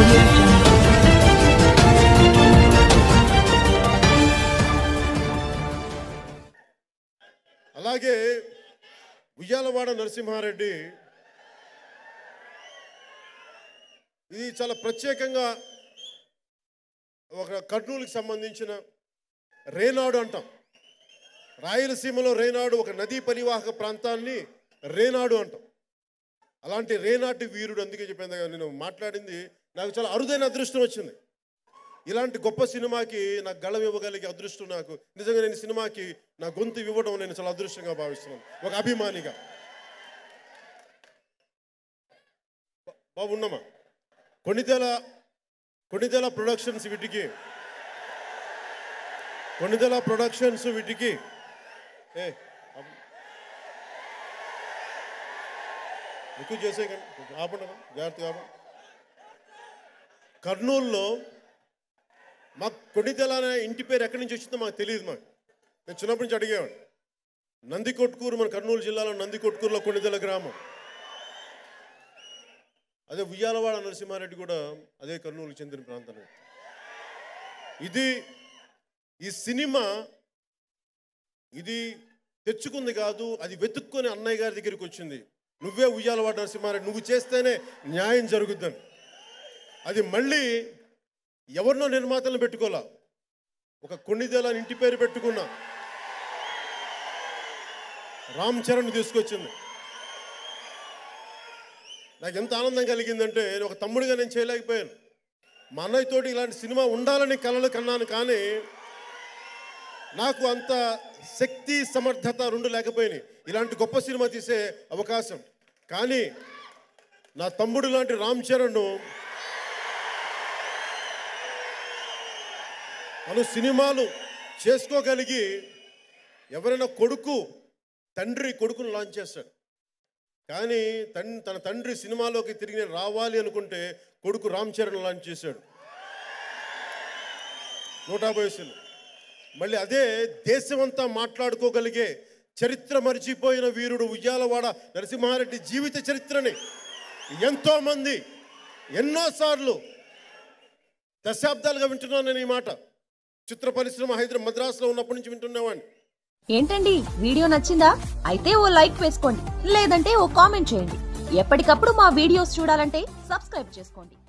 audio jungle. అలాగే ఉయ్యాలవాడ నరసింహారెడ్డి ఇది చాలా ప్రత్యేకంగా ఒక కర్నూలుకి సంబంధించిన రేనాడు అంటాం రాయలసీమలో రేనాడు ఒక నదీ పరివాహక ప్రాంతాన్ని రేనాడు అంటాం అలాంటి రేనాటి వీరుడు అందుకే చెప్పాను కదా నేను మాట్లాడింది నాకు చాలా అరుదైన అదృష్టం వచ్చింది ఇలాంటి గొప్ప సినిమాకి నాకు గళం ఇవ్వగలిగే అదృష్టం నాకు నిజంగా నేను ఈ సినిమాకి నా గొంతు ఇవ్వడం నేను చాలా అదృష్టంగా భావిస్తున్నాను ఒక అభిమానిగా బా- బాగున్నామా కొన్నితేల కొన్నితేల ప్రొడక్షన్స్ వీటికి కొన్నితేల ప్రొడక్షన్స్ వీటికి ఏ అబ్బ. ఎక్కువ చేసే కానీ కొంచెం ఆపండి అమ్మా, జాగ్రత్తగా ఆపండి కర్నూలులో మాకు కొన్నితెల అనే ఇంటి పేరు ఎక్కడి నుంచి వచ్చిందో మాకు తెలియదు మాకు నేను చిన్నప్పటి నుంచి అడిగేవాడు నందికొట్కూరు మన కర్నూలు జిల్లాలో నందికొట్కూరులో కొన్నితెల గ్రామం అదే ఉయ్యాలవాడ నరసింహారెడ్డి కూడా అదే కర్నూలుకి చెందిన ప్రాంతం ఇది ఈ సినిమా ఇది తెచ్చుకుంది కాదు అది వెతుక్కొని అన్నయ్య గారి దగ్గరికి వచ్చింది నువ్వే ఉయ్యాలవాడ నరసింహారెడ్డి నువ్వు చేస్తేనే న్యాయం జరుగుద్దని అది మళ్ళీ ఎవరినో నిర్మాతలను పెట్టుకోలా ఒక కొన్నిదేల ఇంటి పేరు పెట్టుకున్నా రామ్ చరణ్ తీసుకొచ్చింది నాకు ఎంత ఆనందం కలిగిందంటే నేను ఒక తమ్ముడిగా నేను చేయలేకపోయాను మా అన్నయ్యతోటి ఇలాంటి సినిమా ఉండాలని కలలు కన్నాను కానీ నాకు అంత శక్తి సమర్థత రెండు లేకపోయినాయి ఇలాంటి గొప్ప సినిమా తీసే అవకాశం కానీ నా తమ్ముడు లాంటి రామ్ చరణ్ తను సినిమాలు చేసుకోగలిగి ఎవరైనా కొడుకు తండ్రి కొడుకును లాంచ్ చేస్తాడు కానీ తన్ తన తండ్రి సినిమాలోకి తిరిగి రావాలి అనుకుంటే కొడుకు రామ్ చరణ్ లాంచ్ చేశాడు నూట యాభై వయసులో మళ్ళీ అదే దేశమంతా మాట్లాడుకోగలిగే చరిత్ర మరిచిపోయిన వీరుడు ఉయ్యాలవాడ నరసింహారెడ్డి జీవిత చరిత్రని ఎంతోమంది ఎన్నోసార్లు దశాబ్దాలుగా వింటున్నాను నేను ఈ మాట చిత్ర పరిశ్రమ హైదరాబాద్ మద్రాసులో ఉన్నప్పటి నుంచి వింటున్నవాడిని ఏంటండి వీడియో నచ్చిందా అయితే ఓ లైక్ వేసుకోండి లేదంటే ఓ కామెంట్ చేయండి ఎప్పటికప్పుడు మా వీడియోస్ చూడాలంటే సబ్స్క్రైబ్ చేసుకోండి